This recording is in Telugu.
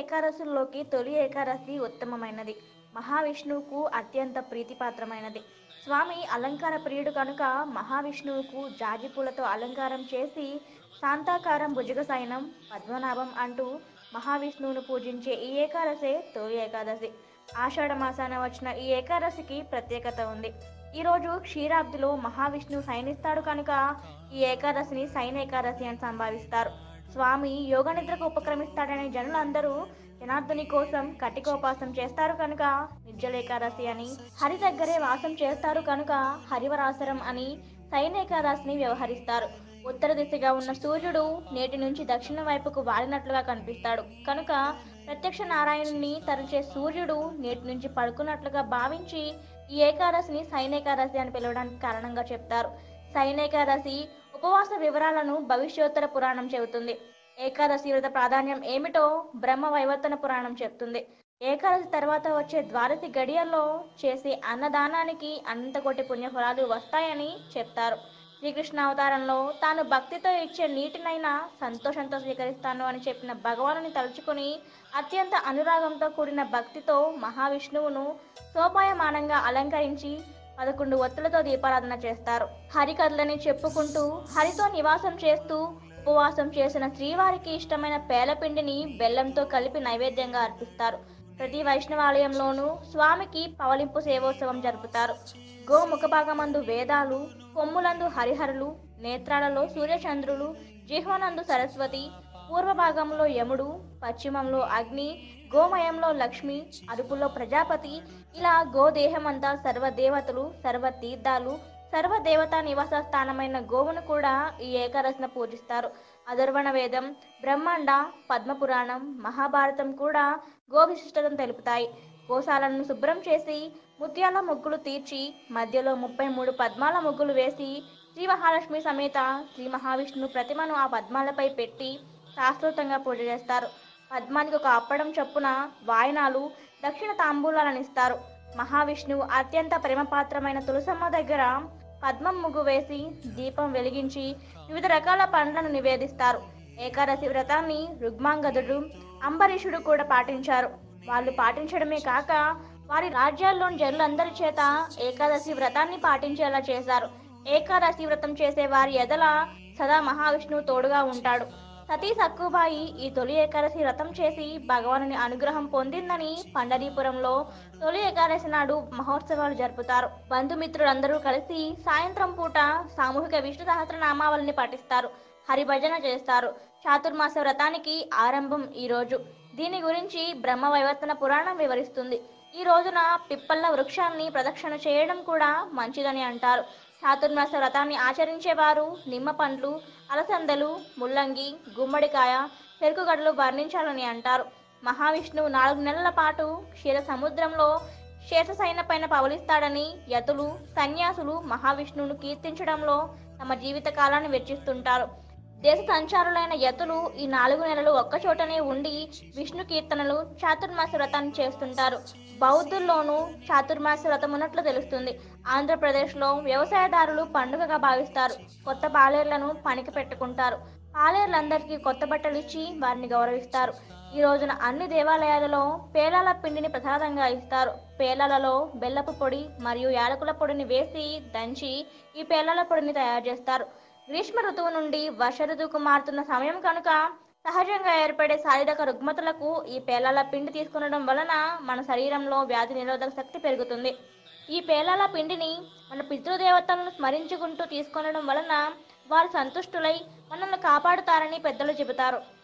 ఏకాదశుల్లోకి తొలి ఏకాదశి ఉత్తమమైనది మహావిష్ణువుకు అత్యంత ప్రీతిపాత్రమైనది స్వామి అలంకార ప్రియుడు కనుక మహావిష్ణువుకు జాజి పూలతో అలంకారం చేసి శాంతాకారం భుజగశయనం పద్మనాభం అంటూ మహావిష్ణువును పూజించే ఈ ఏకాదశి తొలి ఏకాదశి ఆషాఢ మాసాన వచ్చిన ఈ ఏకాదశికి ప్రత్యేకత ఉంది ఈరోజు క్షీరాబ్దిలో మహావిష్ణువు శయనిస్తాడు కనుక ఈ ఏకాదశిని శయన ఏకాదశి అని సంభావిస్తారు స్వామి యోగ నిద్రకు ఉపక్రమిస్తాడనే జనులందరూ జనార్దుని కోసం కటికోపాసం చేస్తారు కనుక నిర్జల ఏకాదశి అని హరి దగ్గరే వాసం చేస్తారు కనుక హరివరాసరం అని శయన ఏకాదశిని వ్యవహరిస్తారు ఉత్తర దిశగా ఉన్న సూర్యుడు నేటి నుంచి దక్షిణ వైపుకు వాలినట్లుగా కనిపిస్తాడు కనుక ప్రత్యక్ష నారాయణుని తరచే సూర్యుడు నేటి నుంచి పడుకున్నట్లుగా భావించి ఈ ఏకాదశిని సైనేకాదశి అని పిలవడానికి కారణంగా చెప్తారు సైనేకాదశి ఉపవాస వివరాలను భవిష్యోత్తర పురాణం చెబుతుంది ఏకాదశి వ్రత ప్రాధాన్యం ఏమిటో బ్రహ్మ వైవర్తన పురాణం చెప్తుంది ఏకాదశి తర్వాత వచ్చే ద్వాదశి గడియల్లో చేసే అన్నదానానికి అనంత కోటి పుణ్యఫలాలు వస్తాయని చెప్తారు శ్రీకృష్ణ అవతారంలో తాను భక్తితో ఇచ్చే నీటినైనా సంతోషంతో స్వీకరిస్తాను అని చెప్పిన భగవానుని తలుచుకుని అత్యంత అనురాగంతో కూడిన భక్తితో మహావిష్ణువును శోభాయమానంగా అలంకరించి పదకొండు ఒత్తులతో దీపారాధన చేస్తారు హరి కథలని చెప్పుకుంటూ హరితో నివాసం చేస్తూ ఉపవాసం చేసిన శ్రీవారికి ఇష్టమైన పేలపిండిని బెల్లంతో కలిపి నైవేద్యంగా అర్పిస్తారు ప్రతి వైష్ణవాలయంలోనూ స్వామికి పవలింపు సేవోత్సవం జరుపుతారు గో ముఖభాగమందు వేదాలు కొమ్ములందు హరిహరులు నేత్రాలలో సూర్యచంద్రులు జిహ్వనందు సరస్వతి పూర్వ భాగంలో యముడు పశ్చిమంలో అగ్ని గోమయంలో లక్ష్మి అరుపులో ప్రజాపతి ఇలా గోదేహమంతా సర్వదేవతలు సర్వ తీర్థాలు సర్వదేవతా నివాస స్థానమైన గోవును కూడా ఈ ఏకాదశిన పూజిస్తారు అధర్వణ వేదం బ్రహ్మాండ పద్మపురాణం మహాభారతం కూడా గో విశిష్టతను తెలుపుతాయి గోశాలను శుభ్రం చేసి ముత్యాల ముగ్గులు తీర్చి మధ్యలో ముప్పై మూడు పద్మాల ముగ్గులు వేసి శ్రీ మహాలక్ష్మి సమేత శ్రీ మహావిష్ణు ప్రతిమను ఆ పద్మాలపై పెట్టి శాస్త్రోక్తంగా పూజ చేస్తారు పద్మానికి ఒక అప్పడం చొప్పున వాయనాలు దక్షిణ తాంబూలాలను ఇస్తారు మహావిష్ణువు అత్యంత ప్రేమపాత్రమైన తులసమ్మ దగ్గర పద్మం ముగ్గు వేసి దీపం వెలిగించి వివిధ రకాల పండ్లను నివేదిస్తారు ఏకాదశి వ్రతాన్ని రుగ్మాంగదుడు అంబరీషుడు కూడా పాటించారు వాళ్ళు పాటించడమే కాక వారి రాజ్యాల్లోని జనులందరి చేత ఏకాదశి వ్రతాన్ని పాటించేలా చేశారు ఏకాదశి వ్రతం చేసే వారి ఎదల సదా మహావిష్ణువు తోడుగా ఉంటాడు సతీ సక్కుబాయి ఈ తొలి ఏకాదశి వ్రతం చేసి భగవానుని అనుగ్రహం పొందిందని పండరీపురంలో తొలి ఏకాదశి నాడు మహోత్సవాలు జరుపుతారు బంధుమిత్రులందరూ కలిసి సాయంత్రం పూట సామూహిక విష్ణు సహస్రనామావళిని పఠిస్తారు హరిభజన చేస్తారు చాతుర్మాస వ్రతానికి ఆరంభం ఈ రోజు దీని గురించి బ్రహ్మ వైవర్తన పురాణం వివరిస్తుంది ఈ రోజున పిప్పల్ల వృక్షాన్ని ప్రదక్షిణ చేయడం కూడా మంచిదని అంటారు చాతుర్మాస వ్రతాన్ని ఆచరించేవారు నిమ్మ పండ్లు అలసందలు ముల్లంగి గుమ్మడికాయ చెరుకుగడలు వర్ణించాలని అంటారు మహావిష్ణువు నాలుగు నెలల పాటు క్షీర సముద్రంలో శేషసైన పైన పవలిస్తాడని యతులు సన్యాసులు మహావిష్ణువును కీర్తించడంలో తమ జీవిత కాలాన్ని వెచ్చిస్తుంటారు దేశ సంచారులైన యతులు ఈ నాలుగు నెలలు ఒక్కచోటనే ఉండి విష్ణు కీర్తనలు చాతుర్మాస వ్రతాన్ని చేస్తుంటారు బౌద్ధుల్లోనూ చాతుర్మాస వ్రతం ఉన్నట్లు తెలుస్తుంది ఆంధ్రప్రదేశ్లో వ్యవసాయదారులు పండుగగా భావిస్తారు కొత్త పాలేర్లను పనికి పెట్టుకుంటారు పాలేర్లందరికీ కొత్త బట్టలు ఇచ్చి వారిని గౌరవిస్తారు ఈ రోజున అన్ని దేవాలయాలలో పేలాల పిండిని ప్రసాదంగా ఇస్తారు పేలాలలో బెల్లపు పొడి మరియు యాలకుల పొడిని వేసి దంచి ఈ పేలాల పొడిని తయారు చేస్తారు గ్రీష్మ ఋతువు నుండి వర్ష ఋతువుకు మారుతున్న సమయం కనుక సహజంగా ఏర్పడే శారీరక రుగ్మతలకు ఈ పేలాల పిండి తీసుకునడం వలన మన శరీరంలో వ్యాధి నిరోధక శక్తి పెరుగుతుంది ఈ పేలాల పిండిని మన పితృదేవతలను స్మరించుకుంటూ తీసుకొనడం వలన వారు సంతుష్టులై మనల్ని కాపాడుతారని పెద్దలు చెబుతారు